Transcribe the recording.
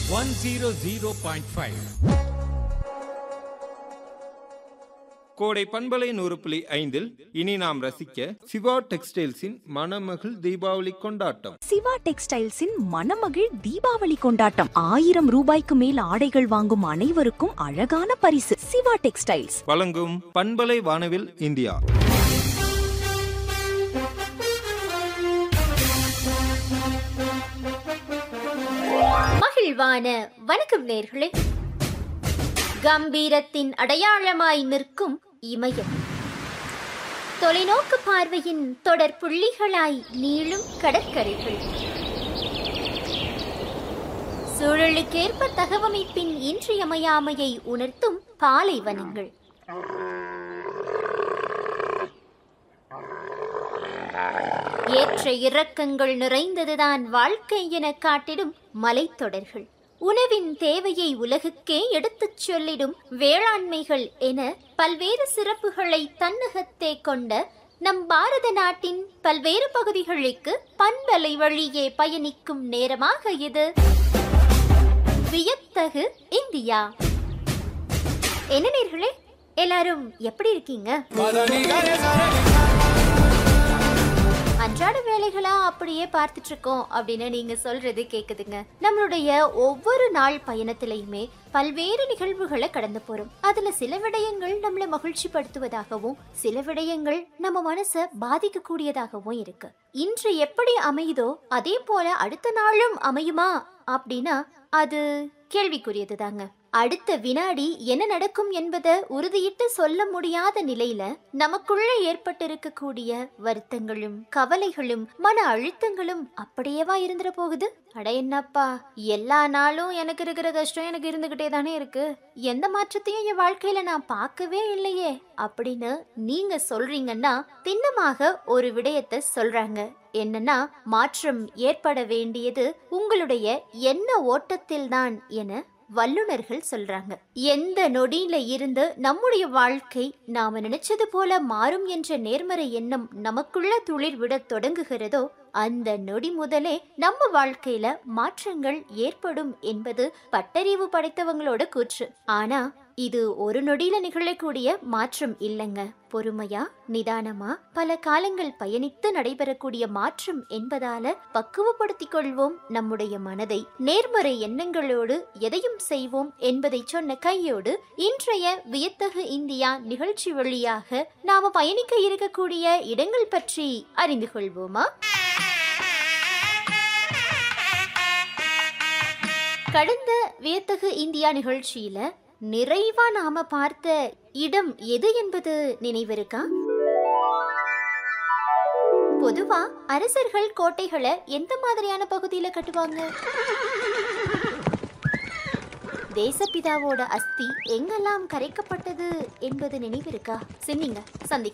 one zero zero point five Kodai பண்பலை நூறு புள்ளி ஐந்தில் இனி நாம் ரசிக்க சிவா டெக்ஸ்டைல்ஸின் மணமகள் தீபாவளி கொண்டாட்டம் சிவா டெக்ஸ்டைல்ஸின் மணமகிழ் தீபாவளி கொண்டாட்டம் ஆயிரம் ரூபாய்க்கு மேல் ஆடைகள் வாங்கும் அனைவருக்கும் அழகான பரிசு சிவா டெக்ஸ்டைல்ஸ் வழங்கும் பண்பலை வானவில் இந்தியா மகிழ்வான வணக்கம் நேர்களே கம்பீரத்தின் அடையாளமாய் நிற்கும் இமயம் தொலைநோக்கு பார்வையின் தொடர் புள்ளிகளாய் நீளும் கடற்கரைகள் சூழலுக்கேற்ப தகவமைப்பின் இன்றியமையாமையை உணர்த்தும் பாலைவனங்கள் ஏற்ற இறக்கங்கள் நிறைந்ததுதான் வாழ்க்கை என காட்டிடும் மலைத்தொடர்கள் உணவின் தேவையை உலகுக்கே எடுத்துச் சொல்லிடும் வேளாண்மைகள் என பல்வேறு சிறப்புகளை தன்னகத்தே கொண்ட நம் பாரத நாட்டின் பல்வேறு பகுதிகளுக்கு பண்பலை வழியே பயணிக்கும் நேரமாக இது வியத்தகு இந்தியா என்ன நேர்களே எல்லாரும் எப்படி இருக்கீங்க அன்றாட வேலைகளா அப்படியே பார்த்துட்டு இருக்கோம் அப்படின்னு நீங்க சொல்றது கேக்குதுங்க நம்மளுடைய ஒவ்வொரு நாள் பயணத்திலையுமே பல்வேறு நிகழ்வுகளை கடந்து போறோம் அதுல சில விடயங்கள் நம்மள மகிழ்ச்சி படுத்துவதாகவும் சில விடயங்கள் நம்ம மனசை பாதிக்க கூடியதாகவும் இருக்கு இன்று எப்படி அமையுதோ அதே போல அடுத்த நாளும் அமையுமா அப்படின்னா அது கேள்விக்குரியது தாங்க அடுத்த வினாடி என்ன நடக்கும் என்பதை உறுதியிட்டு சொல்ல முடியாத நிலையில நமக்குள்ள ஏற்பட்டிருக்கக்கூடிய வருத்தங்களும் கவலைகளும் மன அழுத்தங்களும் அப்படியேவா இருந்துட போகுது அட என்னப்பா எல்லா நாளும் எனக்கு இருக்கிற கஷ்டம் எனக்கு இருந்துகிட்டே தானே இருக்கு எந்த மாற்றத்தையும் என் வாழ்க்கையில நான் பார்க்கவே இல்லையே அப்படின்னு நீங்க சொல்றீங்கன்னா திண்ணமாக ஒரு விடயத்தை சொல்றாங்க என்னன்னா மாற்றம் ஏற்பட வேண்டியது உங்களுடைய எண்ண ஓட்டத்தில்தான் என வல்லுனர்கள் சொல்றாங்க எந்த நொடியில இருந்து நம்முடைய வாழ்க்கை நாம நினைச்சது போல மாறும் என்ற நேர்மறை எண்ணம் நமக்குள்ள துளிர் விட தொடங்குகிறதோ அந்த நொடி முதலே நம்ம வாழ்க்கையில மாற்றங்கள் ஏற்படும் என்பது பட்டறிவு படைத்தவங்களோட கூற்று ஆனா இது ஒரு நொடியில நிகழக்கூடிய மாற்றம் இல்லைங்க பொறுமையா நிதானமா பல காலங்கள் பயணித்து நடைபெறக்கூடிய மாற்றம் என்பதால பக்குவப்படுத்திக் கொள்வோம் நம்முடைய மனதை நேர்மறை எண்ணங்களோடு எதையும் செய்வோம் என்பதை சொன்ன கையோடு இன்றைய வியத்தகு இந்தியா நிகழ்ச்சி வழியாக நாம பயணிக்க இருக்கக்கூடிய இடங்கள் பற்றி அறிந்து கொள்வோமா கடந்த வியத்தகு இந்தியா நிகழ்ச்சியில நிறைவா நாம பார்த்த இடம் எது என்பது நினைவிருக்கா பொதுவா அரசர்கள் கோட்டைகளை எந்த மாதிரியான பகுதியில கட்டுவாங்க தேசப்பிதாவோட அஸ்தி எங்கெல்லாம் கரைக்கப்பட்டது என்பது நினைவிருக்கா சின்னிங்க சந்திக்கலாம்